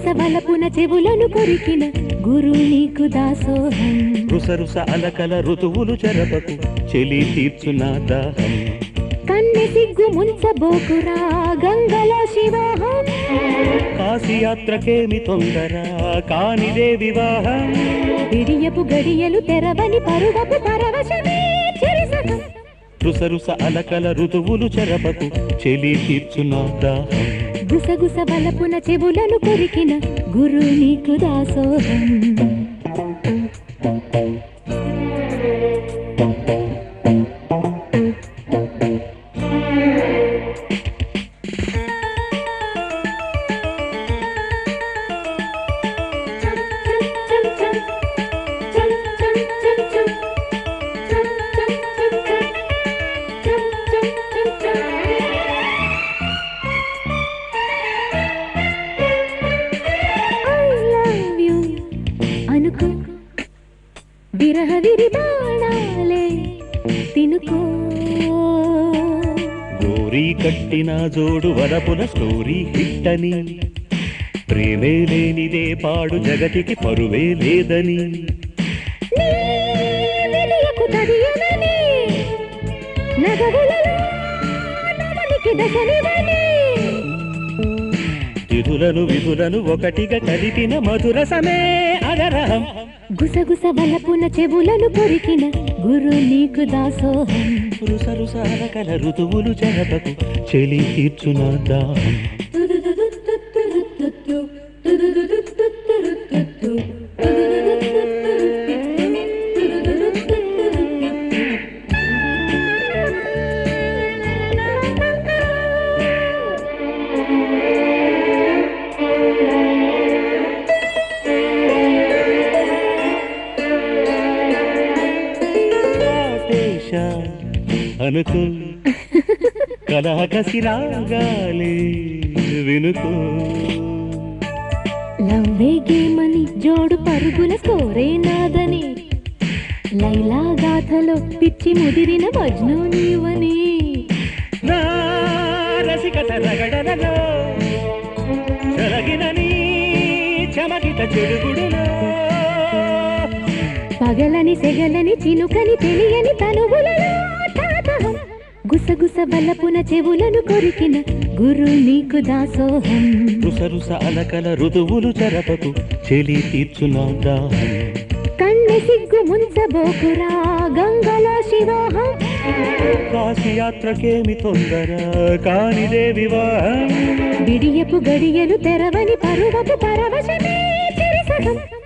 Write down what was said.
వలపున చెవులను కొరికిన గురు నీకు దాసోహం రుసరుస అలకల ఋతువులు చెరపకు చెలి తీర్చున దాహం కన్నె సిగ్గు ముంచబోకురా గంగలో శివోహం కాశీయాత్రకేమి తొందర కానిదే వివాహం విడియపు గడియలు తెరవని పరువపు పరవశమే చెరిసగం రుసరుస అలకల ఋతువులు చెరపకు చెలి తీర్చున దాహం గుసగుస వలపున చెవులను కొరికిన గురు నీకు దాసోహం అనుకో విరహ విరి బాణాలే తినుకో గోరీ కట్టిన జోడు వరపుల స్టోరీ హిట్టని ప్రేమే లేనిదే పాడు జగతికి పరువే లేదని నీ విలియపు తడియనని నగవులలో నవనికి దశనివని విధులను విధులను ఒకటిగా కలిపిన మధుర సమే అగరహం గుసగుస వలపున చెవులను కొరికిన గురు నీకు దాసోహం రుసరుస అలకల ఋతువులు చెరపకు చెలి తీర్చున దాహం ఆదేశ అనుకో కలహకసి రాగాలే వినుకో లవ్వే గేమని జోడు పరుగుల స్కోరే నాదని లైలా గాథలో పిచ్చి ముదిరిన మజ్ను నీవని నా రసికత రగడలలో చెరగిన నీ చమకిత చెడుగుడులో పగలని సెగలని చినుకని తెలియని తనువులలో తాతహం గుసగుస వలపున చెవులను కొరికిన గురు నీకు దాసోహం రుసరుస అలకల ఋతువులు చెరపకు చెలి తీర్చున దాహం కన్నె సిగ్గు ముంచబోకురా గంగలో శివోహం కాశీయాత్రకేమి తొందర కానిదే వివాహం విడియపు గడియలు తెరవని పరువపు పరవశమే చెరిసగం